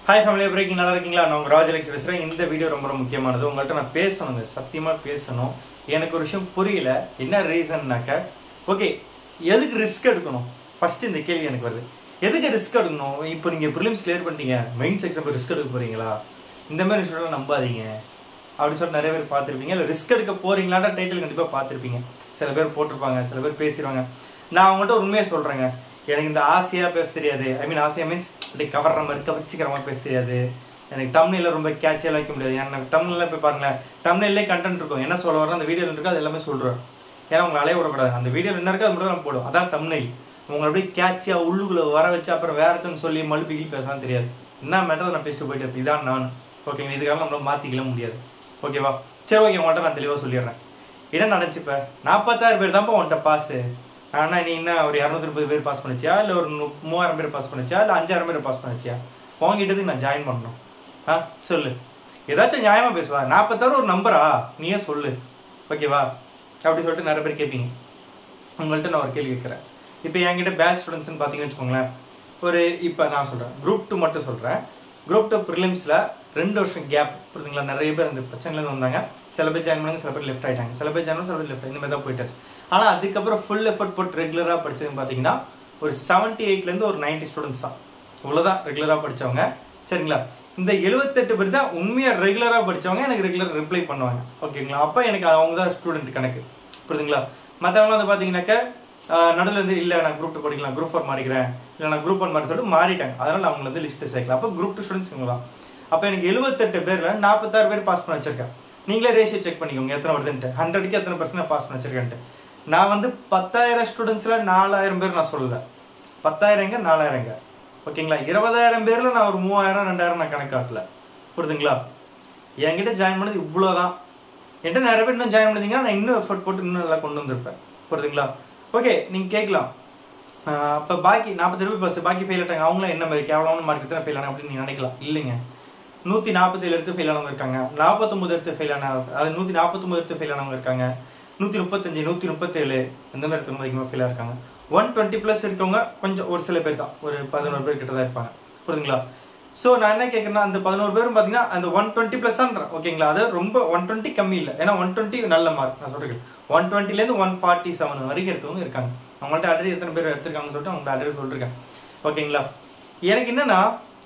Hi family எப்படி இருக்கீங்க நல்லா இருக்கீங்களா நான் உங்க ராஜலக்ஷ் பேசுறேன் இந்த வீடியோ ரொம்ப ரொம்ப முக்கியமானது உங்கள்கிட்ட நான் பேசணுங்க சத்தியமா பேசணும் எனக்கு ஒரு விஷயம் புரியல என்ன ரீசன்னாக்க ஓகே எதுக்கு ரிஸ்க் எடுக்கணும் ஃபர்ஸ்ட் இந்த கேள்வி எனக்கு வருது எதுக்கு ரிஸ்க் எடுக்கணும் இப்போ நீங்க ப்ரிலிம்ஸ் கிளியர் பண்ணிட்டீங்க மெயின் செக்ஷன் ரிஸ்க் எடுக்க போறீங்களா இந்த மாதிரி விஷயம் நம்பாதீங்க அப்படின்னு சொல்லி நிறைய பேர் பார்த்துருப்பீங்க இல்லை ரிஸ்க் எடுக்க போறீங்களான்ற டைட்டில் கண்டிப்பாக பார்த்துருப்பீங்க சில பேர் போட்டிருப்பாங்க சில பேர் பேசிடுவாங்க நான் அவங்கள்ட்ட உண்மையை சொல்றேங்க எனக்கு இந்த ஆசையா பேச தெரியாது ஐ மீன் ஆசையா மீன்ஸ் அப்படி கவர்ற மாதிரி கவச்சிக்கிற மாதிரி பேச தெரியாது எனக்கு தமிழ்ல ரொம்ப கேட்சியெல்லாம் வைக்க முடியாது எனக்கு தமிழ்ல போய் பாருங்களேன் தமிழ்லே கண்டென்ட் இருக்கும் என்ன சொல்ல வரலாம் அந்த வீடியோல இருக்கோ அது எல்லாமே சொல்றேன் ஏன்னா உங்களை அலைய விடக்கூடாது அந்த வீடியோல என்ன இருக்கோ அது மட்டும் நான் போடும் அதான் தமிழ் உங்களை அப்படியே கேட்சியா உள்ளுக்குள்ள வர வச்சு அப்புறம் வேற ஒருத்தன் சொல்லி மழுப்பிக்கி பேசலாம் தெரியாது என்ன மேட்டர் நான் பேசிட்டு போயிட்டு இருப்பேன். இதான் நான் ஓகேங்க இதுக்காக நம்மளால மாத்திக்கல முடியாது ஓகேவா சரி ஓகே உங்கள்கிட்ட நான் தெளிவா சொல்லிடுறேன் என்ன நடந்துச்சு இப்ப நாற்பத்தாயிரம் பேர் தான்ப்பா உன்கிட்ட பாஸ் ஆனா நீ என்ன ஒரு இரநூத்தி முப்பது பேர் பாஸ் பண்ணிச்சியா இல்ல ஒரு நு- மூவாயிரம் பேர் பாஸ் பண்ணிச்சியா இல்ல அஞ்சாயிரம் பேர் பாஸ் பண்ணிச்சியா உங்ககிட்டதுக்கு நான் ஜாயின் பண்ணணும் ஆ சொல்லு ஏதாச்சும் நியாயமா பேசுவா நாற்பத்தாறு ஒரு நம்பரா நீயே சொல்லு ஓகேவா அப்படி சொல்லிட்டு நிறைய பேர் கேட்பீங்க உங்கள்கிட்ட நான் ஒரு கேள்வி கேட்குறேன் இப்போ என்கிட்ட பேட்ச் ஸ்டூடெண்ட்ஸ்னு பார்த்தீங்கன்னு வச்சுக்கோங்களேன் ஒரு இப்போ நான் சொல்கிறேன் குரூப் டூ மட்டும் சொல்கிறேன் குரூப் டூ ப்ரிலிம்ஸில் ரெண்டு வருஷம் கேப் புரியுதுங்களா நிறைய பேர் அந்த பிரச்சனையிலேருந்து வந்தாங்க சில பேர் ஜாயின் பண்ணாங்க சில பேர் லெஃப்ட் ஆயிட்டாங்க சில பேர் ஜாயின் சில பேர் லெஃப்ட் இந்த மாதிரி தான் போயிட்டாச்சு ஆனால் அதுக்கப்புறம் ஃபுல் எஃபர்ட் போட்டு ரெகுலராக படிச்சதுன்னு பார்த்தீங்கன்னா ஒரு செவன்ட்டி எயிட்லேருந்து ஒரு 90 ஸ்டூடெண்ட்ஸ் தான் இவ்வளோதான் ரெகுலராக படிச்சவங்க சரிங்களா இந்த 78 பேர் தான் உண்மையா ரெகுலரா படிச்சவங்க எனக்கு ரெகுலர் ரிப்ளை பண்ணுவாங்க ஓகேங்களா அப்ப எனக்கு அவங்க தான் ஸ்டூடெண்ட் கணக்கு புரியுதுங்களா மத்தவங்க வந்து பாத்தீங்கன்னாக்க ஆஹ், நடுவுல இருந்து இல்ல நான் குரூப் டூ படிக்கலாம் குரூப் ஃபோர் மாறிக்கிறேன் இல்ல நான் குரூப் ஒன் மாறி சொல்லிட்டு மாறிட்டாங்க அதனால நான் அவங்களை வந்து லிஸ்ட் சேர்க்கல அப்ப குரூப் டூ ஸ்டூடெண்ட்ஸ் தான் அப்ப எனக்கு 78 பேர்ல நாற்பத்தாறு பேர் பாஸ் பண்ண வச்சிருக்கேன் நீங்களே ரேஷியோ செக் பண்ணிக்கோங்க எத்தனை வருதுன்ட்டு ஹண்ட்ரடுக்கு எத்தனை பர்சன்ட் பாஸ் பண்ண வச்சிருக்கேன்ட்டு நான் வந்து பத்தாயிரம் ஸ்டூடெண்ட்ஸ்ல நாலாயிரம் பேர் நான் சொல்லல பத்தாயிரங்க நாலாயிரங்க ஓகேங்களா இருபதாயிரம் பேர்ல நான் ஒரு மூவாயிரம் ரெண்டாயிரம் நான் கணக்காட்டல புரியுதுங்களா என்கிட்ட ஜாயின் பண்ணது இவ்வளவுதான் என்கிட்ட நிறைய பேர் இன்னும் ஜாயின் பண்ணீங்கன்னா நான் இன்னும் எஃபர்ட் போட்டு இன்னும் நல்லா கொண்டு வந்திருப்பேன் புரியுதுங்களா ஓகே நீங்க கேட்கலாம் ஆஹ் அப்ப பாக்கி நாற்பத்தி ரூபாய் பஸ் பாக்கி ஃபெயில் ஆட்டாங்க அவங்களும் என்ன மாதிரி கேவலமான மார்க் தான் ஃபெயில் ஆனாங்க அப்படின்னு நீங்க நினைக்கலாம் இல்லைங்க நூத்தி நாற்பத்தி ஏழு எடுத்து ஃபெயில் ஆனவங்க இருக்காங்க நாற்பத்தொன்பது எடுத்து ஃபெயில் ஆன அது நூத்தி நாற்பத்தொன்பது எடுத்து ஃபெயில் ஆனவங்க இருக்காங்க நூத்தி முப்பத்தஞ்சு நூத்தி முப்பத்தேழு இந்த மாதிரி எடுத்து அதிகமாக ஃபெயில் இருக்காங்க ஒன் டுவெண்ட்டி பிளஸ் இருக்கவங்க கொஞ்சம் ஒரு சில பேர் தான் ஒரு பதினோரு பேர் கிட்ட தான் இருப்பாங்க புரியுதுங்களா சோ நான் என்ன கேட்கறேன்னா அந்த பதினோரு பேரும் பாத்தீங்கன்னா அந்த ஒன் டுவெண்ட்டி பிளஸ் தான் ஓகேங்களா அது ரொம்ப ஒன் டுவெண்ட்டி கம்மி இல்லை ஏன்னா ஒன் டுவெண்ட்டி நல்ல மார்க் நான் சொல்றேன் ஒன் டுவெண்ட்டில இருந்து ஒன் ஃபார்ட்டி செவன் வரைக்கும் எடுத்தவங்க இருக்காங்க அவங்கள்ட்ட ஆல்ரெடி எத்தனை பேர் எடுத்திருக்காங்கன்னு சொல்லிட்டு அவங்க ஆல்ரெடி சொல்லிருக்கேன் ஓகேங்களா எனக்கு என்னன்னா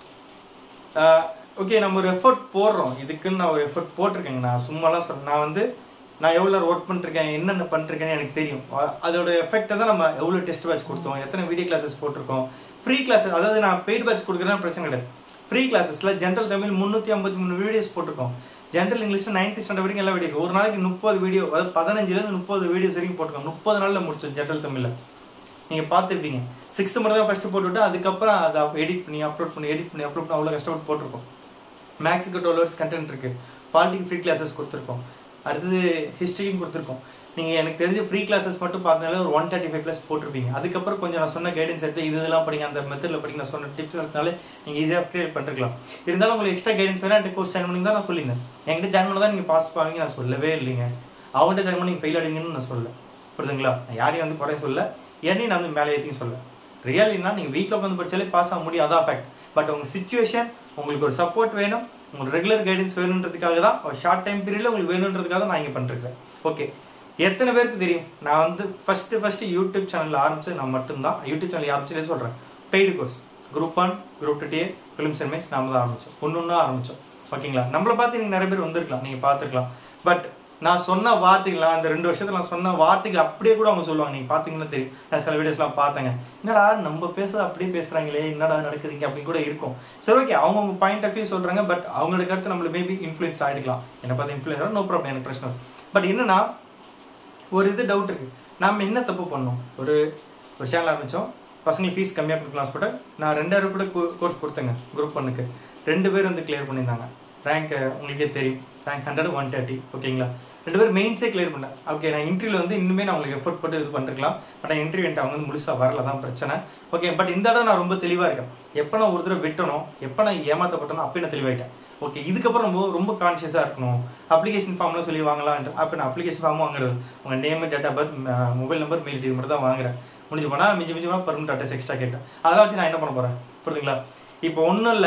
ஓகே நம்ம ஒரு எஃபர்ட் போடுறோம் இதுக்குன்னு நான் ஒரு எஃபர்ட் போட்டிருக்கேங்க நான் சும்மாலாம் சொல்றேன் நான் வந்து நான் எவ்வளோ ஒர்க் பண்ணிருக்கேன் என்னென்ன பண்ணிருக்கேன்னு எனக்கு தெரியும் அ- அதோட எஃபெக்ட்டை தான் நம்ம எவ்வளோ டெஸ்ட் பேட்ச் கொடுத்தோம் எத்தனை வீடியோ கிளாஸஸ் போட்டிருக்கோம் ஃப்ரீ கிளாஸ் அதாவது நான் பெய்ட் பேட்ச் கொடுக்குறேன்னு பிரச்சனை கிடையாது ஃப்ரீ கிளாஸஸ்ல ஜென்ரல் தமிழ் முந்நூற்றி ஐம்பத்தி மூணு வீடியோஸ் போட்டிருக்கோம் ஜென்ரல் இங்கிலீஷ்ல நைன்த் ஸ்டாண்டர்ட் வரைக்கும் எல்லாம் வீடியோ ஒரு நாளைக்கு முப்பது வீடியோ அதாவது பதினஞ்சுல இருந்து முப்பது வீடியோஸ் வரைக்கும் போட்டிருக்கோம் முப்பது நாள்ல முடிச்சோம் ஜென்ரல் தமிழ்ல நீங்க பார்த்துருப்பீங்க சிக்ஸ்த் மட்டும் தான் ஃபர்ஸ்ட் போட்டுவிட்டு அதுக்கப்புறம் அதை எடிட் பண்ணி அப்லோட் பண்ணி எடிட் பண்ணி அப்லோட் பண்ணி அவ்வளோ கஷ்டப்பட்டு போட்டிருக்கோம் மேக்ஸுக்கு டுவெல் ஹவர்ஸ் கண்டென்ட் இருக்கு பாலிட்டிக் ஃப்ரீ கிளாஸஸ் கொடுத்துருக்கோம் அடுத்தது ஹிஸ்ட்ரியும் கொடுத்துருக்கோம் நீங்க எனக்கு தெரிஞ்ச ஃப்ரீ கிளாஸஸ் மட்டும் பார்த்தனால ஒரு ஒன் தேர்ட்டி ஃபைவ் ப்ளஸ் போட்டிருப்பீங்க அதுக்கப்புறம் கொஞ்சம் நான் சொன்ன கைடன்ஸ் எடுத்து இது இதெல்லாம் படிங்க அந்த மெத்தட்ல படிங்க நான் சொன்ன டிப்ஸ் எடுத்தனால நீங்க ஈஸியாக கிரியேட் பண்ணிருக்கலாம் இருந்தாலும் உங்களுக்கு எக்ஸ்ட்ரா கைடன்ஸ் வேணா என்கிட்ட கோர்ஸ் ஜாயின் பண்ணி தான் நான் சொல்லியிருந்தேன் என்கிட்ட ஜாயின் பண்ண தான் நீங்க பாஸ் பாவீங்க நான் சொல்லவே இல்லைங்க அவங்ககிட்ட ஜாயின் பண்ணி ஃபெயில் ஆடுவீங்கன்னு நான் சொல்லல புரியுதுங்களா நான் யாரையும் வந்து குறை சொல்ல என்னையும் நான் வந்து மேலே ஏற்றியும் சொல்ல ரியலினா நீங்க வீட்டில் உட்காந்து படிச்சாலே பாஸ் ஆக முடியும் அதான் ஃபேக்ட் பட் உங்க சுச்சுவேஷன் உங்களுக்கு ஒரு சப்போர்ட் வேணும் உங்களுக்கு ரெகுலர் கைடன்ஸ் வேணுன்றதுக்காக தான் ஒரு ஷார்ட் டைம் பீரியட்ல உங்களுக்கு வேணுன்றதுக்காக தான் நான் இங்க பண்ணிருக்கேன் ஓகே எத்தனை பேருக்கு தெரியும் நான் வந்து ஃபர்ஸ்ட் ஃபர்ஸ்ட் யூடியூப் சேனல் ஆரம்பிச்சு நான் மட்டும்தான் யூடியூப் சேனல் ஆரம்பிச்சதே சொல்றேன் paid course group one group two டிஏ ஃபிலிம்ஸ் அண்ட் மேக்ஸ் நாம தான் ஆரம்பிச்சோம் ஒன்று ஒன்றா ஆரம்பிச்சோம் ஓகேங்களா நம்மளை பார்த்து நீங்க நிறைய பேர் வந்திருக்கலாம் நீங்க பார்த்துருக்கலாம் பட் நான் சொன்ன வார்த்தைகள் நான் அந்த ரெண்டு வருஷத்துல நான் சொன்ன வார்த்தைகள் அப்படியே கூட அவங்க சொல்லுவாங்க நீங்க பாத்தீங்கன்னா தெரியும் நான் சில வீடியோஸ்லாம் பார்த்தேங்க என்னடா நம்ம பேசுறது அப்படியே பேசுறாங்களே என்னடா நடக்குதுங்க அப்படின்னு கூட இருக்கும் சரி ஓகே அவங்க பாயிண்ட் ஆஃப் வியூ சொல்றாங்க பட் அவங்களோட கருத்து நம்மள மேபி இன்ஃபுளுன்ஸ் ஆயிடுக்கலாம் என்ன பார்த்து இன்ஃபுளுன்ஸ் நோ ப்ராப்ளம் எனக்கு பிரச்சனை பட் என்னன்னா ஒரு இது டவுட் இருக்கு நாம என்ன தப்பு பண்ணோம் ஒரு ஒரு சேனல் ஆரம்பிச்சோம் பசங்களுக்கு ஃபீஸ் கம்மியாக கொடுக்கலாம் சொல்லிட்டு நான் ரெண்டாயிரம் கூட கோர்ஸ் கொடுத்தேங்க குரூப் ஒன்னுக்கு ரெண்டு பேர் வந்து கிளியர் பண்ணியிருந்தாங்க ரேங்க் உங்களுக்கே தெரியும் ரேங்க் ஹண்ட்ரட் ஒன் தேர்ட்டி ஓகேங்களா ரெண்டு பேரும் மெயின்ஸே கிளியர் பண்ணேன் ஓகே நான் இன்டர்வியூல வந்து இன்னுமே நான் உங்களுக்கு எஃபோர்ட் போட்டு இது பண்ணிருக்கலாம் பட் இன்டர்வியூ அவங்க வந்து முழுசா வரல தான் பிரச்சனை ஓகே பட் இந்த இடம் நான் ரொம்ப தெளிவா இருக்கேன் எப்போ நான் ஒரு தடவை விட்டணும் எப்போ நான் ஏமாத்தப்பட்டனோ அப்போ நான் தெளிவாயிட்டேன் ஓகே இதுக்கப்புறம் ரொம்ப ரொம்ப கான்சியஸா இருக்கணும் அப்ளிகேஷன் ஃபார்ம்லாம் சொல்லி வாங்கலாம் அப்போ நான் அப்ளிகேஷன் ஃபார்மும் வாங்குறது உங்க name date of birth mobile number mail இது மட்டும் தான் வாங்குறேன் முடிஞ்சு போனா மிஞ்சி மிஞ்சி போனா பர்மனெண்ட் அட்ரஸ் எக்ஸ்ட்ரா கேட்டேன் அதெல்லாம் வச்சு நான் என்ன பண்ண போறேன் புரியுதுங்களா இப்போ ஒன்றும் இல்லை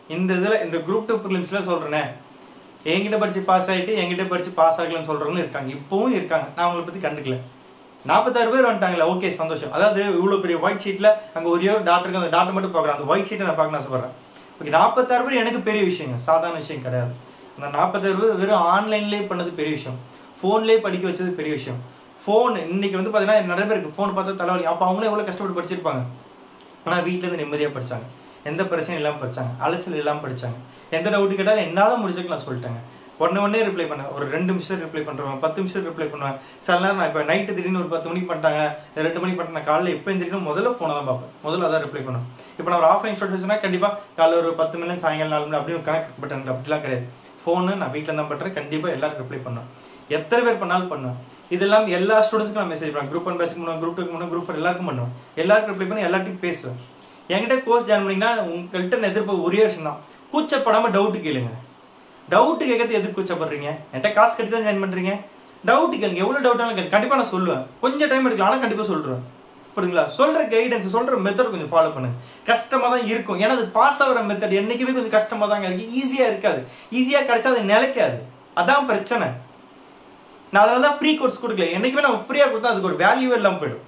இந்த இதுல இந்த குரூப் டூ ப்ரிலிம்ஸ்ல சொல்றேனே என்கிட்ட படிச்சு பாஸ் ஆயிட்டு என்கிட்ட படிச்சு பாஸ் ஆகலன்னு சொல்றவங்க இருக்காங்க இப்பவும் இருக்காங்க நான் அவங்களை பத்தி கண்டுக்கல நாற்பத்தாறு பேர் வந்துட்டாங்களே ஓகே சந்தோஷம் அதாவது இவ்வளவு பெரிய ஒயிட் ஷீட்ல அங்க ஒரே ஒரு டாக்டருக்கு அந்த டாக்டர் மட்டும் பார்க்கலாம் அந்த ஒயிட் ஷீட்டை நான் பார்க்க ஆசைப்படுறேன் ஓகே நாற்பத்தாறு பேர் எனக்கு பெரிய விஷயங்க சாதாரண விஷயம் கிடையாது அந்த நாற்பத்தாறு பேர் வெறும் ஆன்லைன்லேயே பண்ணது பெரிய விஷயம் ஃபோன்லேயே படிக்க வச்சது பெரிய விஷயம் ஃபோன் இன்னைக்கு வந்து பார்த்தீங்கன்னா நிறைய பேருக்கு ஃபோன் பார்த்தா தலைவலி அப்போ அவங்களே எவ்வளோ கஷ்டப்பட்டு படிச்சிருப்பாங்க ஆனால் வீட்டில் இருந்து நிம்மதியாக படிச்சாங்க எந்த பிரச்சனையும் இல்லாமல் படிச்சாங்க அலைச்சல் இல்லாமல் படிச்சாங்க எந்த டவுட் கேட்டாலும் என்னால் முடிச்சுக்கலாம் சொல்லிட்டாங்க உடனே உடனே ரிப்ளை பண்ணேன் ஒரு ரெண்டு நிமிஷம் ரிப்ளை பண்ணுறேன் பத்து நிமிஷம் ரிப்ளை பண்ணுவேன் சில நேரம் நான் இப்போ நைட்டு திடீர்னு ஒரு பத்து மணிக்கு பண்ணிட்டாங்க ரெண்டு மணிக்கு பண்ணிட்டேன் காலைல எப்போ எந்திரிக்கணும் முதல்ல ஃபோனை தான் பார்ப்பேன் முதல்ல அதான் ரிப்ளை பண்ணுவேன் இப்போ நான் ஒரு ஆஃப்லைன் ஸ்டூடெண்ட்ஸ்னா கண்டிப்பாக காலைல ஒரு பத்து மணி சாயங்காலம் நாலு மணி அப்படி ஒரு கணக்கு பட் எனக்கு அப்படிலாம் கிடையாது ஃபோனு நான் வீட்டில் தான் பண்ணுறேன் கண்டிப்பாக எல்லாருக்கும் ரிப்ளை பண்ணுவேன் எத்தனை பேர் பண்ணாலும் பண்ணுவேன் இதெல்லாம் எல்லா ஸ்டூடெண்ட்ஸ்க்கும் நான் மெசேஜ் பண்ணுவேன் குரூப் ஒன் பேட்ச் பண்ணுவேன் குரூப் டூ பண்ணுவேன் குரூப் எல்லாருக்கும் பண்ணுவேன் எல்லாருக்கும் ரிப்ளை பண்ணி எல்லாத்தையும் பேசுவேன் என்கிட்ட கோர்ஸ் ஜாயின் பண்ணீங்கன்னா உங்கள்கிட்ட நான் எதிர்ப்பு ஒரே விஷயம் தான் கூச்சப்படாம டவுட் கேளுங்க டவுட் கேட்கறது எதுக்கு கூச்சப்படுறீங்க என்கிட்ட காசு கட்டி தான் ஜாயின் பண்றீங்க டவுட் கேளுங்க எவ்வளவு டவுட்டாலும் கேளுங்க கண்டிப்பா நான் சொல்லுவேன் கொஞ்சம் டைம் எடுக்கலாம் ஆனா கண்டிப்பா சொல்றேன் புரியுதுங்களா சொல்ற கைடன்ஸ் சொல்ற மெத்தட் கொஞ்சம் ஃபாலோ பண்ணுங்க கஷ்டமா தான் இருக்கும் ஏன்னா அது பாஸ் ஆகிற மெத்தட் என்னைக்குமே கொஞ்சம் கஷ்டமா தாங்க இருக்கு ஈஸியா இருக்காது ஈஸியா கிடைச்சா அது நிலைக்காது அதான் பிரச்சனை நான் அதனால தான் ஃப்ரீ கோர்ஸ் கொடுக்கல என்னைக்குமே நம்ம ஃப்ரீயா கொடுத்தா அதுக்கு ஒரு வேல்யூ இல்லாம போயிடும்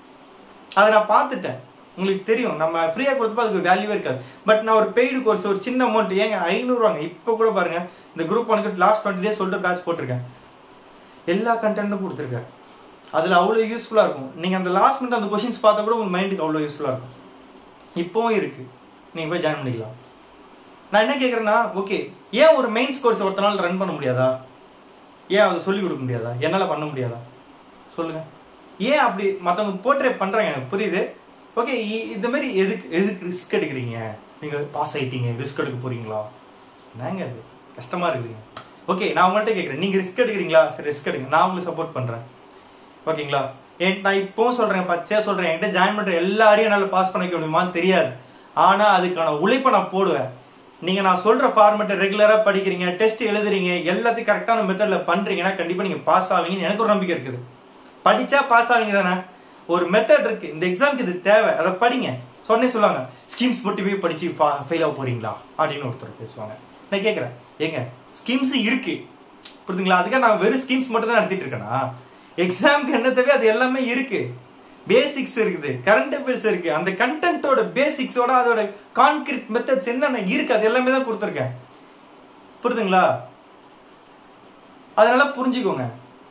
அதை நான் பார்த்துட்டேன் உங்களுக்கு தெரியும் நம்ம ஃப்ரீயாக கொடுத்தப்போ அதுக்கு வேல்யூவே இருக்காது பட் நான் ஒரு பெய்டு கோர்ஸ் ஒரு சின்ன அமௌண்ட் ஏங்க ஐநூறுவாங்க இப்போ கூட பாருங்க இந்த குரூப் ஒனுக்கு லாஸ்ட் டுவெண்ட்டி டேஸ் சொல்லிட்டு பேட்ச் போட்டிருக்கேன் எல்லா கண்டென்ட்டும் கொடுத்துருக்கேன் அதில் அவ்வளோ யூஸ்ஃபுல்லாக இருக்கும் நீங்கள் அந்த லாஸ்ட் மினிட் அந்த கொஷின்ஸ் பார்த்தா கூட உங்கள் மைண்டுக்கு அவ்வளோ யூஸ்ஃபுல்லாக இருக்கும் இப்போவும் இருக்கு நீங்கள் போய் ஜாயின் பண்ணிக்கலாம் நான் என்ன கேட்குறேன்னா ஓகே ஏன் ஒரு மெயின்ஸ் கோர்ஸ் ஒருத்தனால ரன் பண்ண முடியாதா ஏன் அதை சொல்லிக் கொடுக்க முடியாதா என்னால் பண்ண முடியாதா சொல்லுங்க ஏன் அப்படி மற்றவங்க போர்ட்ரே பண்ணுறாங்க எனக்கு புரியுது ஓகே இந்த மாதிரி எதுக்கு எதுக்கு ரிஸ்க் எடுக்கிறீங்க நீங்கள் பாஸ் ஆயிட்டீங்க ரிஸ்க் எடுக்க போறீங்களா என்னங்க அது கஷ்டமா இருக்குதுங்க ஓகே நான் உங்கள்கிட்ட கேட்குறேன் நீங்கள் ரிஸ்க் எடுக்கிறீங்களா சரி ரிஸ்க் எடுங்க நான் உங்களுக்கு சப்போர்ட் பண்ணுறேன் ஓகேங்களா என் நான் இப்போவும் சொல்கிறேன் பச்சையாக சொல்கிறேன் என்கிட்ட ஜாயின் பண்ணுற எல்லாரையும் என்னால் பாஸ் பண்ணிக்க முடியுமான்னு தெரியாது ஆனால் அதுக்கான உழைப்பை நான் போடுவேன் நீங்கள் நான் சொல்கிற ஃபார்மெட்டை ரெகுலராக படிக்கிறீங்க டெஸ்ட் எழுதுறீங்க எல்லாத்தையும் கரெக்டான மெத்தடில் பண்ணுறீங்கன்னா கண்டிப்பாக நீங்கள் பாஸ் ஆவீங்கன்னு எனக்கு ஒரு நம்பிக்கை இருக்குது படிச்சா பாஸ் ஆவீங்க தானே ஒரு மெத்தட் இருக்கு இந்த எக்ஸாம்க்கு இது தேவை அதை படிங்க சொன்னே சொல்லுவாங்க ஸ்கீம்ஸ் மட்டும் போய் படிச்சு ஃபெயில் ஆக போறீங்களா அப்படின்னு ஒருத்தர் பேசுவாங்க நான் கேட்குறேன் ஏங்க ஸ்கீம்ஸ் இருக்கு புரியுதுங்களா அதுக்காக நான் வெறும் ஸ்கீம்ஸ் மட்டும் தான் நடத்திட்டு இருக்கேனா எக்ஸாம்க்கு என்ன தேவை அது எல்லாமே இருக்கு பேசிக்ஸ் இருக்குது கரண்ட் அஃபேர்ஸ் இருக்கு அந்த கண்டென்ட்டோட பேசிக்ஸோட அதோட கான்கிரீட் மெத்தட்ஸ் என்னென்ன இருக்கு அது எல்லாமே தான் கொடுத்துருக்கேன் புரியுதுங்களா அதனால புரிஞ்சுக்கோங்க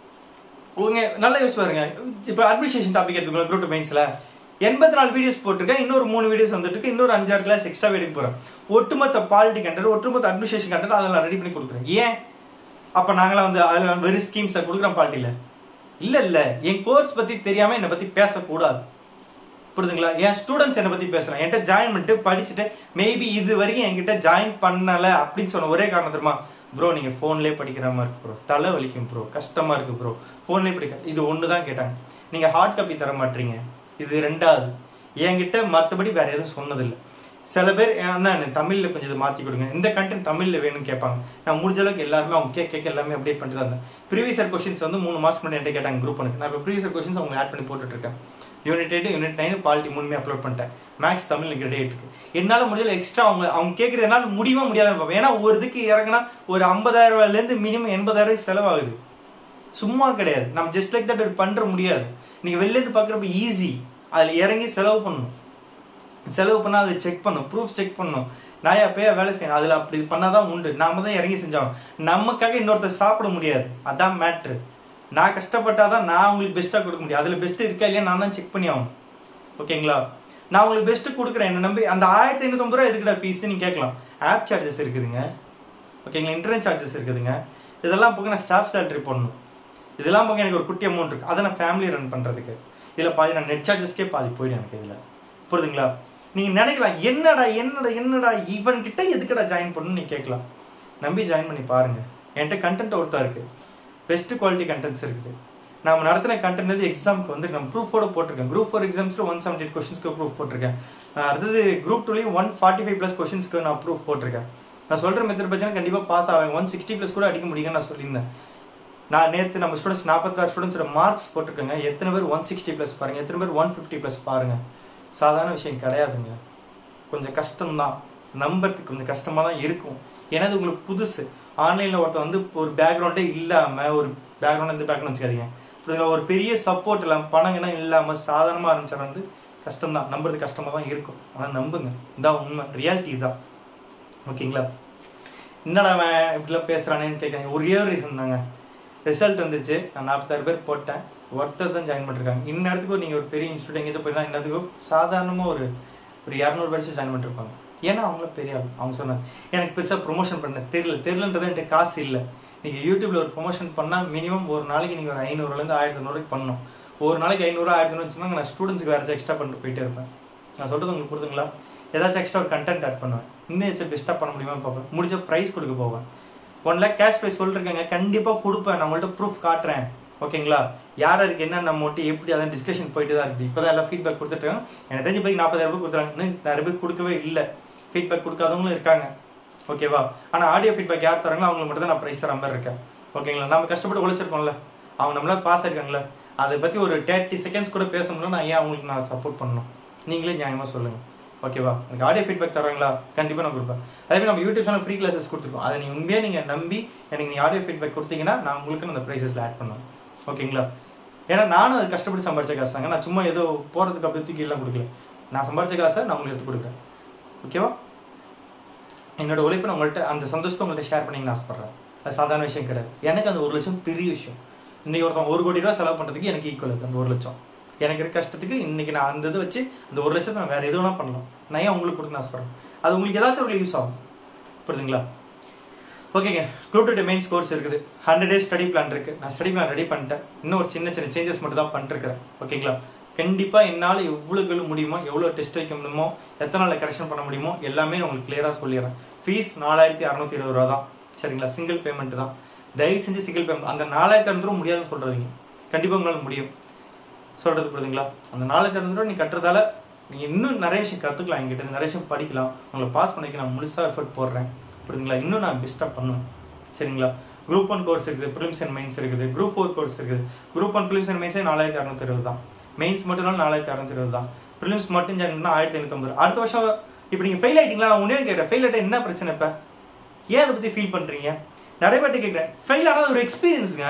உங்க நல்ல யூஸ் பாருங்க இப்போ அட்மினிஸ்ட்ரேஷன் டாபிக் எடுத்துக்கோங்க குரூப் டூ மெயின்ஸ்ல எண்பத்தி நாலு வீடியோஸ் போட்டிருக்கேன் இன்னொரு மூணு வீடியோஸ் வந்துட்டு இருக்கு இன்னொரு அஞ்சாறு கிளாஸ் எக்ஸ்ட்ரா எடுக்க போறேன் ஒட்டுமொத்த பாலிட்டி கண்டென்ட் ஒட்டுமொத்த அட்மினிஸ்ட்ரேஷன் கண்டென்ட் அதெல்லாம் ரெடி பண்ணி கொடுக்குறேன் ஏன் அப்ப நாங்களாம் வந்து அதுல வெறும் ஸ்கீம்ஸை கொடுக்குறோம் பாலிட்டியில இல்ல இல்ல என் கோர்ஸ் பத்தி தெரியாம என்னை பத்தி பேசக்கூடாது புரியுதுங்களா என் ஸ்டூடெண்ட்ஸ் என்னை பத்தி பேசுறேன் என்கிட்ட ஜாயின் பண்ணிட்டு படிச்சுட்டு மேபி இது வரைக்கும் என்கிட்ட ஜாயின் பண்ணல அப்படின்னு சொன்ன ஒரே காரணம் தெரியுமா ப்ரோ நீங்க போன்லயே படிக்கிற மாதிரி இருக்கு ப்ரோ தலை வலிக்கும் ப்ரோ கஷ்டமா இருக்கு ப்ரோ போன்லயே படிக்க இது ஒன்று தான் கேட்டாங்க நீங்க ஹார்ட் காப்பி தர மாட்டீங்க இது ரெண்டாவது என்கிட்ட மற்றபடி வேற எதுவும் சொன்னதில்லை சில பேர் அண்ணா எனக்கு தமிழ்ல கொஞ்சம் இதை மாத்தி கொடுங்க இந்த கண்டென்ட் தமிழ்ல வேணும்னு கேட்பாங்க நான் முடிஞ்ச அளவுக்கு எல்லாருமே அவங்க கேட்க கேட்க எல்லாமே அப்டேட் பண்ணிட்டு தான் இருந்தேன் ப்ரீவியஸ் கொஸ்டின்ஸ் வந்து மூணு மாசம் முன்னாடி என்கிட்ட கேட்டாங்க குரூப் எனக்கு நான் இப்போ ப்ரீவியஸ் கொஸ்டின்ஸ் அவங்க ஆட் பண்ணி போட்டுட்டு இருக்கேன் unit eight unit nine polity மூணுமே அப்லோட் பண்ணிட்டேன் மேக்ஸ் தமிழ் கிரேட் எயிட் இருக்கு என்னால முடியல எக்ஸ்ட்ரா அவங்க அவங்க கேட்கறது என்னால முடியுமா முடியாதுன்னு பார்ப்பேன் ஏன்னா ஒரு இதுக்கு இறங்கினா ஒரு ஐம்பதாயிரம் ரூபாயில இருந்து மினிமம் எண்பதாயிரம் ரூபாய் செலவாகுது சும்மா கிடையாது நம்ம ஜஸ்ட் லைக் தட் பண்ற முடியாது நீங்க வெளில இருந்து பாக்குறப்ப ஈஸி அதுல இறங்கி செலவு பண்ணணும் செலவு பண்ணா அதை செக் பண்ணும் ப்ரூஃப் செக் பண்ணும் நாயா பேயா வேலை செய்யணும் அதுல அப்படி பண்ணாதான் உண்டு நாம தான் இறங்கி செஞ்சோம் நமக்காக இன்னொருத்தர் சாப்பிட முடியாது அதான் மேட்ரு நான் கஷ்டப்பட்டாதான் நான் உங்களுக்கு பெஸ்ட்டாக கொடுக்க முடியும் அதில் பெஸ்ட் இருக்கா இல்லையா நான் தான் செக் பண்ணி ஆகணும் ஓகேங்களா நான் உங்களுக்கு பெஸ்ட் கொடுக்குறேன் என்ன நம்பி அந்த ஆயிரத்தி ஐநூத்தம்பது ரூபா எதுக்குடா ஃபீஸ் நீங்க கேட்கலாம் ஆப் சார்ஜஸ் இருக்குதுங்க ஓகேங்களா இன்டர்நெட் சார்ஜஸ் இருக்குதுங்க இதெல்லாம் போக நான் ஸ்டாஃப் சேலரி போடணும் இதெல்லாம் போக எனக்கு ஒரு குட்டி அமௌண்ட் இருக்கு அதை நான் ஃபேமிலி ரன் பண்றதுக்கு இதில் பாதி நான் நெட் சார்ஜஸ்க்கே பாதி போயிடும் எனக்கு இதில் புரியுதுங்களா நீங்க நினைக்கலாம் என்னடா என்னடா என்னடா இவன் கிட்ட எதுக்கடா ஜாயின் பண்ணணும்னு நீ கேட்கலாம் நம்பி ஜாயின் பண்ணி பாருங்க என்கிட்ட கண்டென்ட் ஒருத்தா இருக்கு பெஸ்ட் குவாலிட்டி கண்டென்ட்ஸ் இருக்குது நம்ம நடத்தின கண்டென்ட் வந்து எக்ஸாமுக்கு வந்து நம்ம ப்ரூஃபோட போட்டிருக்கேன் குரூப் ஃபோர் எக்ஸாம்ஸ்ல ஒன் செவன்டி எயிட் கொஸ்டின்ஸ்க்கு ப்ரூஃப் போட்டிருக்கேன் அடுத்தது குரூப் டூலையும் ஒன் ஃபார்ட்டி ஃபைவ் ப்ளஸ் கொஸ்டின்ஸ்க்கு நான் ப்ரூஃப் போட்டிருக்கேன் நான் சொல்ற மெத்தட் பார்த்தீங்கன்னா கண்டிப்பாக பாஸ் ஆகும் ஒன் சிக்ஸ்டி ப்ளஸ் கூட அடிக்க முடியுங்கன்னு நான் சொல்லியிருந்தேன் நான் நேற்று நம்ம ஸ்டூடெண்ட்ஸ் நாற்பத்தாறு ஸ்டூடெண்ட்ஸோட மார்க்ஸ் போட்டிருக்கேங்க எத்தனை பேர் ஒன் சிக்ஸ்டி ப்ளஸ் பாருங்க எத்தனை பேர் ஒன் ஃபிஃப்டி ப்ளஸ் பாருங்க சாதாரண விஷயம் கிடையாதுங்க கொஞ்சம் கஷ்டம்தான் நம்புறதுக்கு கொஞ்சம் கஷ்டமா தான் இருக்கும் ஏன்னா அது உங்களுக்கு புதுசு ஆன்லைன்ல ஒருத்தன் வந்து ஒரு பேக்ரவுண்டே இல்லாம ஒரு பேக்ரவுண்ட் இந்த பேக்ரவுண்ட் வச்சுக்காதீங்க புரியுதுங்களா? ஒரு பெரிய சப்போர்ட் இல்லாம பணங்கள்லாம் இல்லாம சாதாரணமா ஆரம்பிச்சார் வந்து கஷ்டம் தான் நம்புறது கஷ்டமா தான் இருக்கும் ஆனா நம்புங்க இதான் உண்மை ரியாலிட்டி தான் ஓகேங்களா என்னடா அவன் இப்படிலாம் பேசுறானேன்னு கேட்காங்க ஒரே ஒரு ரீசன் தாங்க ரிசல்ட் வந்துச்சு நான் நாற்பத்தாறு பேர் போட்டேன் ஒருத்தர் தான் ஜாயின் பண்ணிருக்காங்க இந்நேரத்துக்கு நீங்க ஒரு பெரிய இன்ஸ்டியூட் எங்கேயும் போயிருந்தா இந்நேரத்துக்கு சாதாரணமா ஒரு ஒரு இரநூறு பேர் ஜாயின் பண்ணிருப்பாங்க ஏன்னா அவங்கள பெரிய ஆள் அவங்க சொன்னாங்க எனக்கு பெருசா ப்ரொமோஷன் பண்ண தெரியல தெரியலன்றது என்கிட்ட காசு இல்லை நீங்க யூடியூப்ல ஒரு ப்ரொமோஷன் பண்ணா மினிமம் ஒரு நாளைக்கு நீங்க ஒரு ஐநூறுல இருந்து ஆயிரத்தி ஐநூறுக்கு பண்ணணும் ஒரு நாளைக்கு ஐநூறு ஆயிரத்தி ஐநூறு வச்சுன்னா நான் ஸ்டூடெண்ட்ஸ்க்கு வேற எக்ஸ்ட்ரா பண்ணிட்டு போயிட்டே இருப்பேன் நான் சொல்றது உங்களுக்கு புரிதுங்களா ஏதாச்சும் எக்ஸ்ட்ரா ஒரு கண்டென்ட் ஆட் பண்ணுவேன் இன்னும் ஏதாச்சும் பெஸ்ட்டாக பண்ண முடியுமான்னு பார்ப்பேன் முடிஞ்ச ப்ரைஸ் கொடுக்க போவேன் ஒன் லேக் கேஷ் ப்ரைஸ் சொல்லிருக்கேங்க கண்டிப்பாக கொடுப்பேன் நான் உங்கள்கிட்ட ப்ரூஃப் காட்டுறேன் ஓகேங்களா யார் யாருக்கு என்னென்ன மோட்டி எப்படி அதான் டிஸ்கஷன் போயிட்டு தான் இருக்குது இப்போ தான் எல்லாம் ஃபீட்பேக் கொடுத்துருக்காங்க எனக்கு தெரிஞ்ச போய் நாற்பதாயிரம் ரூபாய் கொடுத்துறாங்க இன்னும் நிறைய பேர் கொடுக்கவே இல்லை ஃபீட்பேக் கொடுக்காதவங்களும் இருக்காங்க ஓகேவா ஆனால் ஆடியோ ஃபீட்பேக் யார் தராங்களோ அவங்களுக்கு மட்டும் தான் நான் ப்ரைஸ் தர மாதிரி இருக்கேன் ஓகேங்களா நம்ம கஷ்டப்பட்டு உழைச்சிருக்கோம்ல அவங்க நம்மளால பாஸ் ஆயிருக்காங்களே அதை பற்றி ஒரு தேர்ட்டி செகண்ட்ஸ் கூட பேச முடியல நான் ஏன் அவங்களுக்கு நான் சப்போர்ட் பண்ணணும் நீங்களே நியாயமாக சொல்லுங்க ஓகேவா எனக்கு ஆடியோ ஃபீட்பேக் தராங்களா கண்டிப்பாக நான் கொடுப்பேன் அதே மாதிரி நம்ம யூடியூப் சேனல் ஃப்ரீ கிளாஸஸ் கொடுத்துருக்கோம் அதை நீங்கள் உண்மையாக நீங்கள் நம்பி எனக்கு நீங்கள் ஆடியோ ஃபீட்பேக் கொடுத்தீங்கன்னா நான் உங்களுக்கு அந்த ப்ரைஸஸில் ஆட் பண்ணுவேன் ஓகேங்களா ஏன்னா நானும் அது கஷ்டப்பட்டு சம்பாரிச்ச காசு தாங்க நான் சும்மா ஏதோ போகிறதுக்கு அப்படி தூக்கி எல்லாம் கொடுக்கல நான் சம்பாரிச்ச காசை நான் உங்களுக்கு எடுத்து கொடுக்குறேன் ஓகேவா என்னோட உழைப்பை நான் உங்கள்கிட்ட அந்த சந்தோஷத்தை உங்கள்கிட்ட ஷேர் பண்ணிங்கன்னு ஆசைப்படுறேன் அது சாதாரண விஷயம் கிடையாது எனக்கு அந்த ஒரு லட்சம் பெரிய விஷயம் இன்னைக்கு ஒருத்தன் ஒரு கோடி ரூபா செலவு பண்ணுறதுக்கு எனக்கு ஈக்குவல் அது அந்த ஒரு லட்சம் எனக்கு இருக்க கஷ்டத்துக்கு இன்னைக்கு நான் அந்த இதை வச்சு அந்த ஒரு லட்சத்தை நான் வேற எது வேணா பண்ணலாம் நான் ஏன் உங்களுக்கு கொடுக்க ஆசைப்படுறேன் அது உங்களுக்கு ஏதாச்சும் ஒரு யூஸ் ஆகும் புரியுதுங்களா ஓகேங்க குரூப் டூ மெயின்ஸ் கோர்ஸ் இருக்குது ஹண்ட்ரட் டேஸ் ஸ்டடி பிளான் இருக்கு நான் ஸ்டடி பிளான் ரெடி பண்ணிட்டேன் இன்னும் ஒரு சின்ன சின்ன சேஞ்சஸ் மட்டும் தான் பண்ணிருக்கிறேன் ஓகேங்களா கண்டிப்பா என்னால் எவ்வளவு முடியுமோ எவ்வளோ டெஸ்ட் வைக்க முடியுமோ எத்தனை நாளில் கரெக்ஷன் பண்ண முடியுமோ எல்லாமே நான் உங்களுக்கு கிளியராக சொல்லிடுறேன் ஃபீஸ் நாலாயிரத்தி அறநூத்தி இருபது ரூபா தான் சரிங்களா சிங்கிள் பேமெண்ட் தான் தயவு செஞ்சு சிங்கிள் பேமெண்ட் அந்த நாலாயிரத்தி அறுநூறு முடியாதுன்னு சொல்றீங்க கண்டிப்பா உங்களால முடியும் சொல்றது புரியுதுங்களா அந்த நாலாயிரத்தி அறுநூறு நீ கட்டுறதால நீங்க இன்னும் நிறைய விஷயம் கத்துக்கலாம் என்கிட்ட இருந்து நிறைய விஷயம் படிக்கலாம் உங்களை பாஸ் பண்ணிக்க நான் முழுசா எஃபர்ட் போடுறேன் புரியுதுங்களா இன்னும் நான் பெஸ்டா பண்ணுவேன் சரிங்களா குரூப் ஒன் கோர்ஸ் இருக்குது ப்ரிலிம்ஸ் அண்ட் மெயின்ஸ் இருக்குது குரூப் ஃபோர் கோர்ஸ் இருக்குது குரூப் ஒன் ப்ரிலிம்ஸ் அண்ட் மெயின்ஸே நாலாயிரத்தி அறுநூத்தி இருபது தான் மெயின்ஸ் மட்டும் நாலாயிரத்தி அறுநூத்தி இருபது தான் ப்ரிலிம்ஸ் மட்டும் ஜாயின் பண்ணா ஆயிரத்தி ஐநூத்தி அடுத்த வருஷம் இப்போ நீங்க ஃபெயில் ஆயிட்டீங்களா நான் உடனே கேட்குறேன் ஃபெயில் ஆயிட்டா என்ன பிரச்சனை இப்ப ஏன் அதை பத்தி ஃபீல் பண்றீங்க நிறைய பேர்ட்ட கேட்குறேன் ஃபெயில் ஆனது ஒரு எக்ஸ்பீரியன்ஸுங்க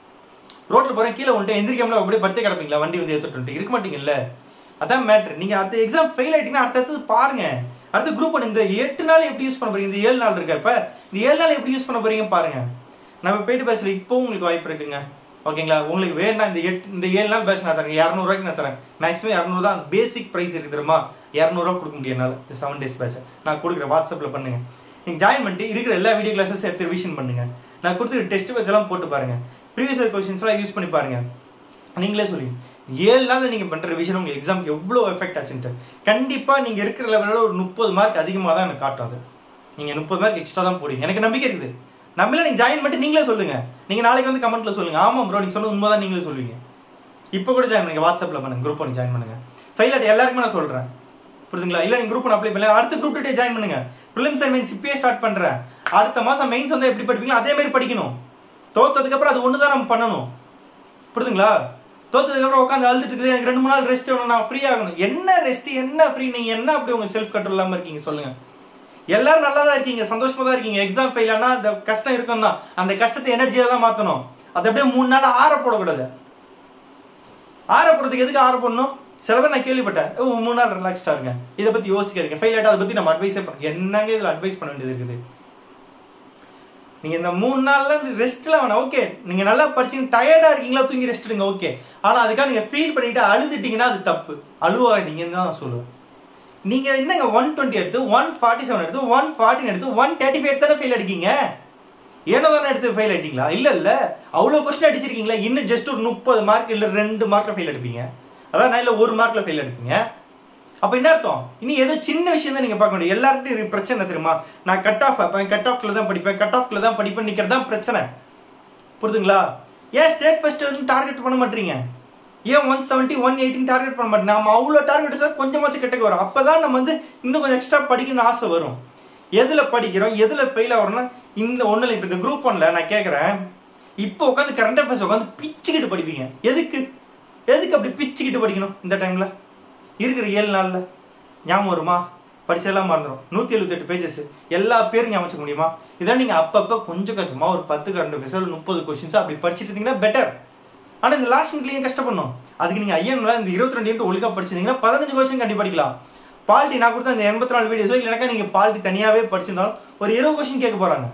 ரோட்ல போறேன் கீழே வந்துட்டு எந்திரிக்காமல அப்படியே பத்தே கிடப்பீங்களா வண்டி வந்து எடுத்துட்டு வந்துட்டு இருக்க மாட்டீங்கல்ல அதான் மேட்ரு நீங்க அடுத்த எக்ஸாம் ஃபெயில் ஆயிட்டீங்கன்னா அடுத்தது பாருங்க அடுத்த குரூப் ஒன் இந்த எட்டு நாள் எப்படி யூஸ் பண்ண போறீங்க இந்த ஏழு நாள் இருக்க இப்ப இந்த ஏழு நாள் எப்படி யூஸ் பண்ண போறீங்க பாருங்க நம்ம போயிட்டு பேசல இப்போ உங்களுக்கு வாய்ப்பு இருக்குங்க ஓகேங்களா உங்களுக்கு வேணா இந்த எட்டு இந்த ஏழு நாள் பேட்ச் நான் தரேன் இரநூறுவாய்க்கு நான் தரேன் மேக்ஸிமம் இரநூறு தான் பேசிக் ப்ரைஸ் இருக்கு தெரியுமா இரநூறுவா கொடுக்க முடியும் என்னால இந்த செவன் டேஸ் பேட்ச் நான் கொடுக்குறேன் வாட்ஸ்அப்ல பண்ணுங்க நீங்க ஜாயின் பண்ணிட்டு இருக்கிற எல்லா வீடியோ கிளாஸஸ் எடுத்து ரிவிஷன் பண்ணுங்க நான் கொடுத்து டெஸ்ட் பேட்ச் எல்லாம் போட்டு பாருங்க ப்ரீவியஸ் கொஸ்டின்ஸ் எல்லாம் யூஸ் பண்ணி பாருங்க நீங்களே சொல்லுங்க ஏழு நாள்ல நீங்க பண்ற ரிவிஷன் உங்க எக்ஸாம்க்கு எவ்வளவு எஃபெக்ட் ஆச்சுன்ட்டு கண்டிப்பா நீங்க இருக்கிற லெவலோட ஒரு முப்பது மார்க் அதிகமாக தான் எனக்கு காட்டும் அது நீங்க முப்பது மார்க் எக்ஸ்ட்ரா தான் போடுவீங்க எனக்கு நம்பிக்கை இருக்குது நம்மள நீங்க ஜாயின் பண்ணிட்டு நீங்களே சொல்லுங்க நீங்க நாளைக்கு வந்து கமெண்ட்ல சொல்லுங்க ஆமா ப்ரோ நீங்க சொன்னது உண்மைதான் நீங்களே சொல்லுவீங்க இப்போ கூட ஜாயின் பண்ணுங்க வாட்ஸ்அப்ல பண்ணுங்க குரூப் ஒன்று ஜாயின் பண்ணுங்க ஃபெயில் ஆட் எல்லாருக்குமே நான் சொல்றேன் புரியுதுங்களா இல்ல நீங்க குரூப் அப்ளை பண்ணல அடுத்த குரூப் டே ஜாயின் பண்ணுங்க ப்ரிலிம்ஸ் அண்ட் மெயின்ஸ் இப்பயே ஸ்டார்ட் பண்றேன் அடுத்த மாசம் மெயின்ஸ் வந்து எப்படி படிப்பீங்களோ அதே மாதிரி படிக்கணும் தோத்ததுக்கு அப்புறம் அது ஒன்று தான் நம்ம பண்ணணும் புரியுதுங்களா தோத்ததுக்கு அப்புறம் உட்காந்து அழுதுட்டு இருக்குது எனக்கு ரெண்டு மூணு நாள் ரெஸ்ட் வேணும் நான் ஃப்ரீ ஆகணும் என்ன ரெஸ்ட் என்ன ஃப்ரீ நீங்க என்ன அப்படி உங்க செல்ஃப் கண்ட்ரோல் இல்லாம இருக்கீங்க சொல்லுங்க எல்லாரும் நல்லா தான் இருக்கீங்க சந்தோஷமா தான் இருக்கீங்க எக்ஸாம் ஃபெயில் ஆனா அந்த கஷ்டம் இருக்கும் தான் அந்த கஷ்டத்தை எனர்ஜியா தான் மாத்தணும் அது அப்படியே மூணு நாள் ஆற போடக்கூடாது ஆற போடுறதுக்கு எதுக்கு ஆற போடணும் சில பேர் நான் கேள்விப்பட்டேன் ஓ மூணு நாள் ரிலாக்ஸ்டா இருங்க இதை பத்தி யோசிக்காதீங்க ஃபெயில் ஆயிட்டா அதை பத்தி நம்ம அட்வைஸே பண்ண என்னங்க இதுல அட்வைஸ் பண்ண வேண்டியது இருக்குது நீங்க இந்த மூணு நாள்ல ரெஸ்ட்ல வேணாம் ஓகே நீங்க நல்லா படிச்சீங்க டயர்டா இருக்கீங்களா தூங்கி ரெஸ்ட் எடுங்க ஓகே ஆனா அதுக்காக நீங்க ஃபீல் பண்ணிட்டு அழுதுட்டீங்கன்னா அது தப்பு அழுவாதீங்கன்னு தான் நான் சொல்லுவேன் நீங்க என்னங்க ஒன் டுவெண்ட்டி எடுத்து ஒன் ஃபார்ட்டி செவன் எடுத்து ஒன் ஃபார்ட்டின் எடுத்து ஒன் தேர்ட்டி ஃபைவ் தானே ஃபெயில் அடிக்கீங்க ஏனோ தானே எடுத்து ஃபெயில் ஆயிட்டீங்களா இல்ல இல்ல அவ்வளவு கொஸ்டின் அடிச்சிருக்கீங்களா இன்னும் ஜஸ்ட் ஒரு முப்பது மார்க் இல்ல ரெண்டு மார்க்ல ஃபெயில் அடிப்பீங்க அதான் நான் இல்ல ஒரு மார்க்ல ஃபெயில் அடிப்பீங்க அப்ப என்ன அர்த்தம் இனி ஏதோ சின்ன விஷயம் தான் நீங்க பார்க்க முடியும் எல்லார்கிட்டையும் பிரச்சனை தெரியுமா நான் கட் ஆஃப் வைப்பேன் கட் ஆஃப்ல தான் படிப்பேன் கட் ஆஃப்ல தான் படிப்பேன் நிக்கிறது தான் பிரச்சனை புரிதுங்களா ஏன் ஸ்டேட் ஃபர்ஸ்ட் டார்கெட் பண்ண மாட்டீங்க ஏன் one seventy one eighteen target பண்ண மாட்டேன் நம்ம அவ்வளோ டார்கெட் சார் கொஞ்சமாச்சும் கிட்டக்கு வரும் அப்பதான் நம்ம வந்து இன்னும் கொஞ்சம் எக்ஸ்ட்ரா படிக்கணும்னு ஆசை வரும் எதுல படிக்கிறோம் எதுல ஃபெயில் ஆகிறோம்னா இந்த ஒண்ணுல இப்ப இந்த குரூப் ஒன்ல நான் கேக்குறேன் இப்போ உட்காந்து கரண்ட் அஃபேர்ஸ் உட்காந்து பிச்சுக்கிட்டு படிப்பீங்க எதுக்கு எதுக்கு அப்படி பிச்சுக்கிட்டு படிக்கணும் இந்த டைம்ல இருக்கிற ஏழு நாள்ல ஞாபகம் வருமா படிச்சதெல்லாம் மறந்துடும் நூத்தி எழுபத்தெட்டு பேஜஸ் எல்லா பேரும் ஞாபகம் வச்சுக்க முடியுமா இதான் நீங்க அப்பப்ப கொஞ்சம் கொஞ்சமா ஒரு பத்து கரண்ட் பேச முப்பது கொஸ்டின்ஸ் அப்படி படிச்சுட்டு இருந்தீங்கன்னா பெட்டர் ஆனா இந்த லாஸ்ட் மினிட்லயும் கஷ்டப்படணும் அதுக்கு நீங்க ஐயன்ல இந்த இருபத்தி ரெண்டு யூனிட் ஒழுங்கா படிச்சிருந்தீங்கன்னா பதினஞ்சு கொஸ்டின் கண்டிப்பா படிக்கலாம் பாலிட்டி நான் கொடுத்த அந்த எண்பத்தி நாலு வீடியோஸோ இல்லைனாக்கா நீங்க பாலிட்டி தனியாவே படிச்சிருந்தாலும் ஒரு இருபது கொஸ்டின் கேட்க போறாங்க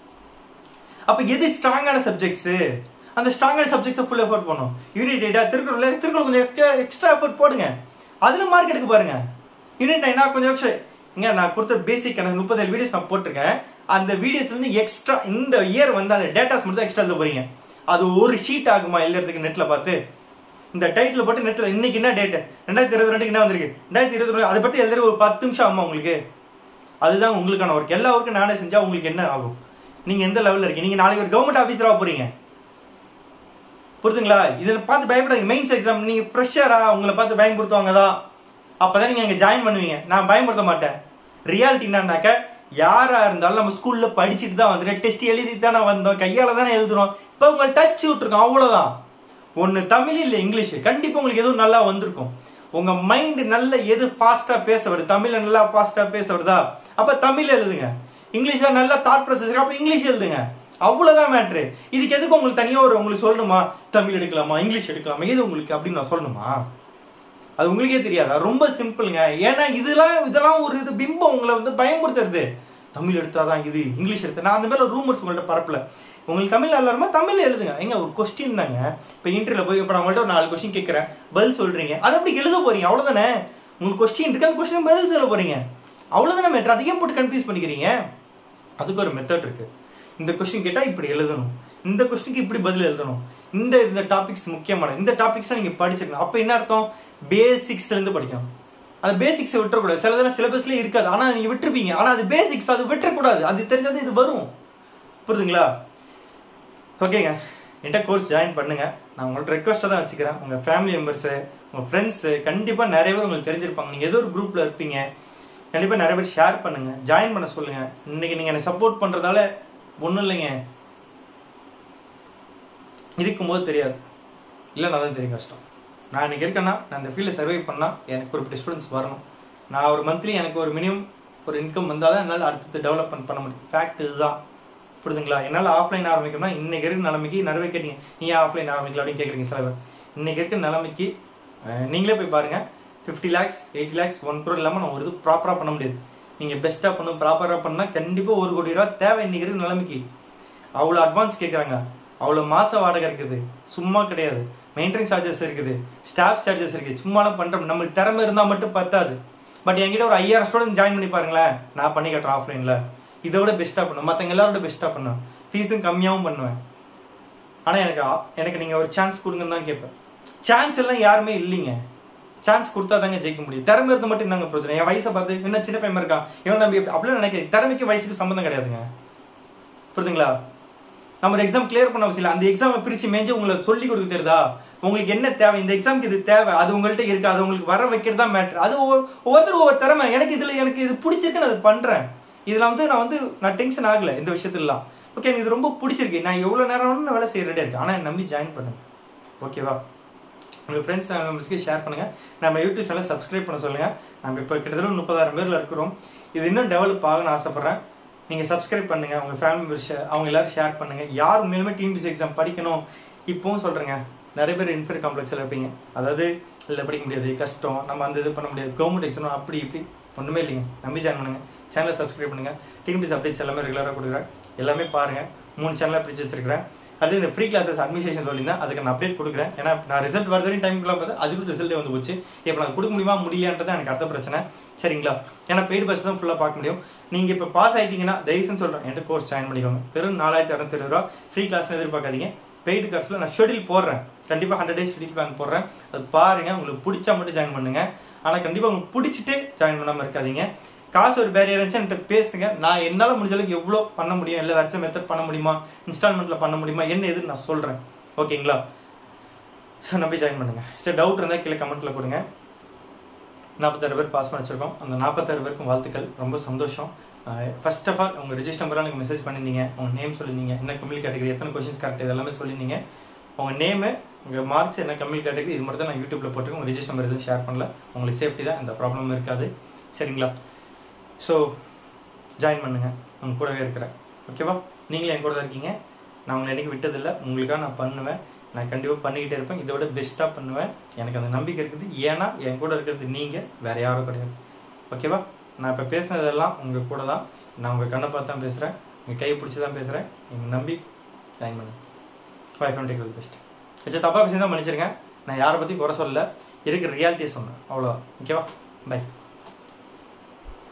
அப்ப எது ஸ்ட்ராங்கான சப்ஜெக்ட்ஸ் அந்த ஸ்ட்ராங்கான சப்ஜெக்ட்ஸ் ஃபுல் எஃபோர்ட் பண்ணும் யூனிட் டேட்டா திருக்குறள் திருக்குறள் கொஞ்சம் எக்ஸ்ட்ரா எஃபோர்ட் போடுங்க அதுல மார்க் எடுக்க பாருங்க யூனிட் நைனா கொஞ்சம் எக்ஸ்ட்ரா இங்க நான் கொடுத்த பேசிக் எனக்கு முப்பத்தேழு வீடியோஸ் நான் போட்டிருக்கேன் அந்த வீடியோஸ்ல இருந்து எக்ஸ்ட்ரா இந்த இயர் வந்து அந்த டேட்டாஸ் மட்டும் எக்ஸ்ட்ரா எழுத போறீங்க அது ஒரு ஷீட் ஆகுமா எழுதுறதுக்கு நெட்ல பார்த்து இந்த டைட்டில் போட்டு நெட்ல இன்னைக்கு என்ன டேட் ரெண்டாயிரத்தி இருபத்தி ரெண்டுக்கு என்ன வந்திருக்கு ரெண்டாயிரத்தி இருபத்தி ரெண்டு அதை பத்தி எழுதுற ஒரு பத்து நிமிஷம் ஆகுமா உங்களுக்கு அதுதான் உங்களுக்கான ஒர்க் எல்லா ஒர்க்கும் நானே செஞ்சா உங்களுக்கு என்ன ஆகும் நீங்க எந்த லெவல்ல இருக்கீங்க நீங்க நாளைக்கு ஒரு கவர்மெண்ட் ஆபீசரா போறீங்க புரியுதுங்களா இதுல பார்த்து பயப்படாதீங்க மெயின்ஸ் எக்ஸாம் நீங்க ஃப்ரெஷரா உங்களை பார்த்து பயன்படுத்துவாங்க தான் அப்பதான் நீங்க அங்க ஜாயின் பண்ணுவீங்க நான் பயன்படுத்த மாட்டேன் ரியாலிட்டி என்னன்னாக்க யாரா இருந்தாலும் நம்ம ஸ்கூல்ல படிச்சுட்டு தான் வந்துட்டு டெஸ்ட் எழுதி தானே வந்தோம் கையால தானே எழுதுறோம் இப்ப உங்களை டச் விட்டுருக்கோம் அவ்வளவுதான் ஒன்னு தமிழ் இல்ல இங்கிலீஷ் கண்டிப்பா உங்களுக்கு எதுவும் நல்லா வந்திருக்கும் உங்க மைண்ட் நல்ல எது ஃபாஸ்டா பேச வருது தமிழ்ல நல்லா ஃபாஸ்டா பேச வருதா அப்ப தமிழ் எழுதுங்க இங்கிலீஷ்ல நல்லா தாட் ப்ராசஸ் அப்ப இங்கிலீஷ் எழுதுங்க அவ்வளவுதான் மேட்ரு இதுக்கு எதுக்கு உங்களுக்கு தனியா ஒரு உங்களுக்கு சொல்லணுமா தமிழ் எடுக்கலாமா இங்கிலீஷ் எடுக்கலாமா எது உங்களுக்கு அப்படின்னு நான் சொல்லணுமா அது உங்களுக்கே தெரியாதா ரொம்ப சிம்பிளுங்க ஏன்னா இதெல்லாம் இதெல்லாம் ஒரு இது பிம்பம் உங்களை வந்து பயமுறுத்துறது தமிழ் எடுத்தாதான் இது இங்கிலீஷ் எடுத்தா நான் அந்த மாதிரி ரூமர்ஸ் உங்கள்ட்ட பரப்பல உங்களுக்கு தமிழ் எல்லாருமா தமிழ் எழுதுங்க எங்க ஒரு கொஸ்டின் தாங்க இப்போ இன்டர்வியூல போய் இப்போ நான் உங்கள்ட்ட ஒரு நாலு கொஸ்டின் கேட்கறேன் பதில் சொல்றீங்க அதை அப்படி எழுத போறீங்க அவ்வளவுதானே உங்களுக்கு கொஸ்டின் இருக்கு அந்த கொஸ்டின் பதில் சொல்ல போறீங்க அவ்வளவுதானே மேட்ரு அதையும் போட்டு கன்ஃபியூஸ் பண்ணிக்கிறீங்க அதுக்கு ஒரு மெத்தட் இருக்கு இந்த கொஸ்டின் கேட்டா இப்படி எழுதணும் இந்த கொஸ்டினுக்கு இப்படி பதில் எழுதணும் இந்த இந்த டாபிக்ஸ் முக்கியமானது இந்த டாபிக்ஸ் நீங்க படிச்சிருக்கணும் அப்ப என்ன அர்த்தம் பேசிக்ஸ்ல இருந்து படிக்கணும் அந்த பேசிக்ஸ் விட்டுறக்கூடாது சில இதெல்லாம் சிலபஸ்லயே இருக்காது ஆனா நீங்க விட்டுருப்பீங்க ஆனா அது பேசிக்ஸ் அது விட்டுறக்கூடாது அது தெரிஞ்சது இது வரும் புரியுதுங்களா ஓகேங்க என்கிட்ட கோர்ஸ் ஜாயின் பண்ணுங்க நான் உங்கள்ட்ட ரெக்வஸ்ட்டாக தான் வச்சுக்கிறேன் உங்க ஃபேமிலி மெம்பர்ஸு உங்க ஃப்ரெண்ட்ஸு கண்டிப்பா நிறைய பேர் உங்களுக்கு தெரிஞ்சிருப்பாங்க நீங்க ஏதோ ஒரு குரூப்ல இருப்பீங்க கண்டிப்பா நிறைய பேர் ஷேர் பண்ணுங்க ஜாயின் பண்ண சொல்லுங்க இன்னைக்கு நீங்க எனக்கு சப்போர்ட் பண்றதால ஒன்றும் இல்லைங்க இருக்கும்போது தெரியாது இல்லை நான் தான் தெரியும் கஷ்டம் நான் இன்னைக்கு இருக்கேன்னா நான் இந்த ஃபீல்டில் சர்வை பண்ணால் எனக்கு ஒரு ஸ்டூடெண்ட்ஸ் வரணும் நான் ஒரு மந்த்லி எனக்கு ஒரு மினிமம் ஒரு இன்கம் வந்தால் தான் என்னால் அடுத்தது டெவலப்மெண்ட் பண்ண முடியும் ஃபேக்ட் இதுதான் புரியுதுங்களா என்னால் ஆஃப்லைன் ஆரம்பிக்கணும்னா இன்னைக்கு இருக்க நிலைமைக்கு நிறைய கேட்டீங்க நீ ஏன் ஆஃப்லைன் ஆரம்பிக்கல அப்படின்னு கேட்குறீங்க சில பேர் இன்னைக்கு இருக்க நிலைமைக்கு அஹ், நீங்களே போய் பாருங்க fifty lakhs eighty lakhs one crore இல்லாமல் நான் ஒரு இது ப்ராப்பராக பண்ண முடியாது நீங்கள் பெஸ்ட்டாக பண்ணணும் ப்ராப்பராக பண்ணால் கண்டிப்பாக ஒரு கோடி ரூபா தேவை இன்னைக்கு இருக்க நிலைமைக்கு அவ்வளோ அட்வான்ஸ் கேட்குறாங்க அவ்வளோ மாச வாடகை இருக்குது சும்மா கிடையாது மெயின்டெனன்ஸ் சார்ஜஸ் இருக்குது ஸ்டாஃப் சார்ஜஸ் இருக்குது சும்மாலாம் பண்ணுறோம் நம்மளுக்கு திறமை இருந்தால் மட்டும் பத்தாது பட் என்கிட்ட ஒரு ஐயாயிரம் ஸ்டூடெண்ட் ஜாயின் பண்ணி பாருங்களேன் நான் பண்ணி கட்டுறேன் ஆஃப்லைனில் இதை விட பெஸ்ட்டாக பண்ணுவேன் மற்றவங்க எல்லாரோட பெஸ்ட்டாக பண்ணுவேன் ஃபீஸும் கம்மியாகவும் பண்ணுவேன் ஆனால் எனக்கு ஆ- எனக்கு நீங்கள் ஒரு சான்ஸ் கொடுங்கன்னு தான் கேட்பேன் சான்ஸ் எல்லாம் யாருமே இல்லைங்க சான்ஸ் கொடுத்தா தாங்க ஜெயிக்க முடியும் திறமை இருந்தால் மட்டும் என்னங்க பிரச்சனை என் வயசை பார்த்து என்ன சின்ன பையன் இருக்கான் இவன் நம்பி அப்படிலாம் நினைக்க திறமைக்கு வயசுக்கு சம்மந்தம் கிடையாதுங்க புரியுதுங்களா நம்ம ஒரு எக்ஸாம் கிளியர் பண்ண அவசியம் இல்லை அந்த எக்ஸாமை பிரிச்சு மேஞ்சு உங்களுக்கு சொல்லி கொடுக்க தெரியுதா உங்களுக்கு என்ன தேவை இந்த எக்ஸாம்க்கு இது தேவை அது உங்கள்ட்ட இருக்கு அது உங்களுக்கு வர வைக்கிறது தான் மேட்ரு அது ஒவ்வொரு ஒவ்வொருத்தரும் ஒவ்வொரு திறமை எனக்கு இதுல எனக்கு இது பிடிச்சிருக்கு நான் அது பண்றேன் இதுல வந்து நான் வந்து நான் டென்ஷன் ஆகல இந்த விஷயத்துலலாம் ஓகே எனக்கு இது ரொம்ப பிடிச்சிருக்கு நான் எவ்வளவு நேரம் வேணாலும் நான் வேலை செய்ய ரெடியா இருக்கேன் ஆனா என்னை நம்பி ஜாயின் பண்ணுங்க ஓகேவா உங்க ஃப்ரெண்ட்ஸ் மெம்பர்ஸ்க்கு ஷேர் பண்ணுங்க நம்ம யூடியூப் சேனல் சப்ஸ்கிரைப் பண்ண சொல்லுங்க நம்ம இப்போ கிட்டத்தட்ட முப்பதாயிரம் பேர்ல இருக்கிறோம் இது இன்னும் டெவலப் ஆகணும்னு ஆசைப்படுறேன் நீங்க சப்ஸ்கிரைப் பண்ணுங்க உங்க ஃபேமிலி மெம்பர்ஸ் அவங்க எல்லாரும் ஷேர் பண்ணுங்க யார் உண்மையிலுமே டிஎன்பிசி எக்ஸாம் படிக்கணும் இப்பவும் சொல்றேங்க நிறைய பேர் இன்ஃபீரியர் காம்ப்ளெக்ஸ்ல இருப்பீங்க அதாவது இல்லை படிக்க முடியாது கஷ்டம் நம்ம அந்த இது பண்ண முடியாது கவர்மெண்ட் எக்ஸாம் அப்படி இப்படி ஒண்ணுமே இல்லைங்க நம்பி ஜாயின் பண்ணுங்க சேனலை சப்ஸ்கிரைப் பண்ணுங்க டிஎன்பிசி அப்டேட்ஸ் எல்லாமே ரெகுலராக கொடுக்குறேன் எல்லாமே பாருங்க மூணு சேனலாக பிரிச்சு வச்சிருக்கிறேன் அது இந்த ஃப்ரீ கிளாஸஸ் அட்மிஷன் சொல்லியிருந்தேன் அதுக்கு நான் அப்டேட் கொடுக்குறேன் ஏன்னா நான் ரிசல்ட் வர வரையும் டைம் பார்த்து அதுக்கு ரிசல்ட்டே வந்து போச்சு இப்போ நான் கொடுக்க முடியுமா முடியலன்றது எனக்கு அடுத்த பிரச்சனை சரிங்களா ஏன்னா பெய்டு பஸ் தான் ஃபுல்லாக பார்க்க முடியும் நீங்கள் இப்போ பாஸ் ஆயிட்டீங்கன்னா தயவுசெய்து சொல்கிறேன் என்கிட்ட கோர்ஸ் ஜாயின் பண்ணிக்கோங்க வெறும் நாலாயிரத்தி இரநூத்தி இருபது ரூபா ஃப்ரீ கிளாஸ் எதிர்பார்க்காதீங்க பெய்டு கார்ஸில் நான் ஷெடியூல் போடுறேன் கண்டிப்பாக ஹண்ட்ரட் டேஸ் ஷெடியூல் பிளான் போடுறேன் அது பாருங்க உங்களுக்கு பிடிச்சா மட்டும் ஜாயின் பண்ணுங்க ஆனால் கண்டிப்பாக உங்களுக்கு பிடிச்சிட்டு ஜாயின் பண்ணாமல் இருக்காதீங்க காசு ஒரு பேரியர் இருந்துச்சு என்கிட்ட பேசுங்க நான் என்னால் முடிஞ்ச அளவுக்கு எவ்வளோ பண்ண முடியும் இல்லை வேற மெத்தட் பண்ண முடியுமா இன்ஸ்டால்மெண்ட்ல பண்ண முடியுமா என்ன எதுன்னு நான் சொல்கிறேன் ஓகேங்களா சார் நம்பி ஜாயின் பண்ணுங்க சரி டவுட் இருந்தால் கீழே கமெண்ட்ல கொடுங்க நாற்பத்தாறு பேர் பாஸ் பண்ணி வச்சிருக்கோம் அந்த நாற்பத்தாறு பேருக்கும் வாழ்த்துக்கள் ரொம்ப சந்தோஷம் ஃபர்ஸ்ட் ஆஃப் ஆல் உங்க ரிஜிஸ்டர் நம்பராக எனக்கு மெசேஜ் பண்ணியிருந்தீங்க உங்க நேம் சொல்லியிருந்தீங்க என்ன கம்யூனி கேட்டகரி எத்தனை கொஸ்டின்ஸ் கரெக்ட் இது எல்லாமே சொல்லியிருந்தீங்க உங்க நேமு உங்க மார்க்ஸ் என்ன கம்யூனி கேட்டகரி இது மட்டும் தான் நான் யூடியூப்ல போட்டுருக்கேன் உங்க ரிஜிஸ்டர் நம்பர் எதுவும் ஷேர் பண்ணல உங்களுக்கு சேஃப்டி தான் எந்த ப்ராப்ளமும் இருக்காது சரிங்களா ஸோ ஜாயின் பண்ணுங்க உங்க கூடவே இருக்கிறேன் ஓகேவா நீங்களும் என் கூட தான் இருக்கீங்க நான் உங்களை என்னைக்கு விட்டதில்லை உங்களுக்காக நான் பண்ணுவேன் நான் கண்டிப்பாக பண்ணிக்கிட்டே இருப்பேன் இதோட பெஸ்ட்டாக பண்ணுவேன் எனக்கு அந்த நம்பிக்கை இருக்குது ஏன்னா என் கூட இருக்கிறது நீங்கள் வேற யாரும் கிடையாது ஓகேவா நான் இப்போ பேசுனதெல்லாம் உங்கள் கூட தான் நான் உங்கள் கண்ணை பார்த்து தான் பேசுகிறேன் உங்கள் கையை பிடிச்சி தான் பேசுகிறேன் நீங்கள் நம்பி ஜாயின் பண்ணுங்க ஃபைவ் ஃப்ரம் டேக் பெஸ்ட் வச்சு தப்பாக பேசி தான் மன்னிச்சிருங்க நான் யாரை பற்றி குறை சொல்லல இருக்கிற ரியாலிட்டியை சொன்னேன் அவ்வளோதான் ஓகேவா பை